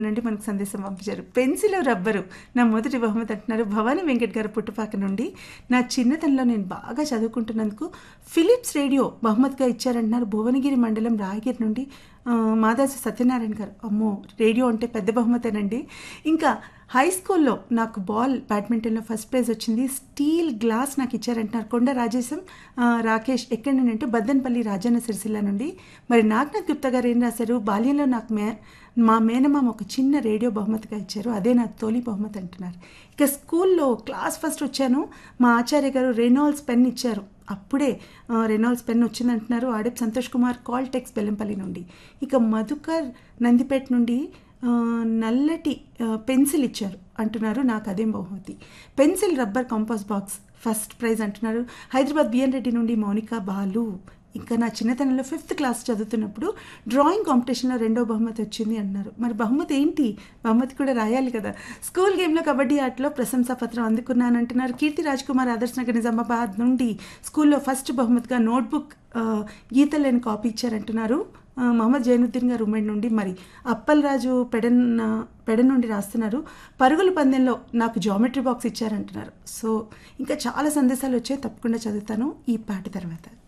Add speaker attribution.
Speaker 1: నుండి మనకు సందేశం పంపించారు పెన్సిల్ రబ్బరు నా మొదటి బహుమతి అంటున్నారు భవానీ వెంకట్ గారు పుట్టుపాక నుండి నా చిన్నతనంలో నేను బాగా చదువుకుంటున్నందుకు ఫిలిప్స్ రేడియో బహుమతిగా ఇచ్చారంటున్నారు భువనగిరి మండలం రాయగిరి నుండి ఆ, మాదాసి సత్యనారాయణ గారు అమ్మో రేడియో అంటే పెద్ద బహుమతేనండి ఇంకా హై స్కూల్లో నాకు బాల్ బ్యాడ్మింటన్లో ఫస్ట్ ప్రైజ్ వచ్చింది స్టీల్ గ్లాస్ నాకు ఇచ్చారంటున్నారు కొండ రాజేశం ఆ, రాకేష్ ఎక్కడి నుండి అంటే బద్దన్పల్లి రాజన్న సిరిసిల్ల నుండి మరి నాగనాథ్ గుప్తా గారు ఏం రాశారు బాల్యంలో నాకు మే మా మేనమామ ఒక చిన్న రేడియో బహుమతిగా ఇచ్చారు అదే నా తొలి బహుమతి అంటున్నారు ఇక స్కూల్లో క్లాస్ ఫస్ట్ వచ్చాను మా ఆచార్య గారు రెనాల్డ్స్ పెన్ ఇచ్చారు అప్పుడే ఆ, రెనాల్డ్స్ పెన్ వచ్చింది అంటున్నారు ఆడప్ సంతోష్ కుమార్ కాల్ టెక్స్ బెల్లంపల్లి నుండి ఇక మధుకర్ నందిపేట నుండి ఆ, నల్లటి ఆ, పెన్సిల్ ఇచ్చారు అంటున్నారు నాకు అదేం బహుమతి pencil rubber compass box first prize అంటున్నారు హైదరాబాద్ బిఎన్ రెడ్డి నుండి మౌనిక బాలు ఇంకా నా చిన్నతనంలో ఫిఫ్త్ క్లాస్ చదువుతున్నప్పుడు డ్రాయింగ్ కాంపిటీషన్లో రెండో బహుమతి వచ్చింది అన్నారు మరి బహుమతి ఏంటి బహుమతి కూడా రాయాలి కదా స్కూల్ గేమ్లో కబడ్డీ ఆటలో ప్రశంసా పత్రం అందుకున్నాను అంటున్నారు కీర్తి రాజ్ కుమార్ ఆదర్శ్ నగర్ నిజామాబాద్ నుండి స్కూల్లో ఫస్ట్ బహుమతిగా నోట్బుక్ ఆ, గీతలేని కాపీ ఇచ్చారంటున్నారు ఆ, మహమ్మద్ జైనుద్దీన్ గారు ఉమ్మడి నుండి మరి అప్పలరాజు పెడన్ పెడ నుండి రాస్తున్నారు పరుగుల పందెంలో నాకు జామెట్రీ బాక్స్ ఇచ్చారంటున్నారు సో ఇంకా చాలా సందేశాలు వచ్చాయి తప్పకుండా చదువుతాను ఈ పాట తర్వాత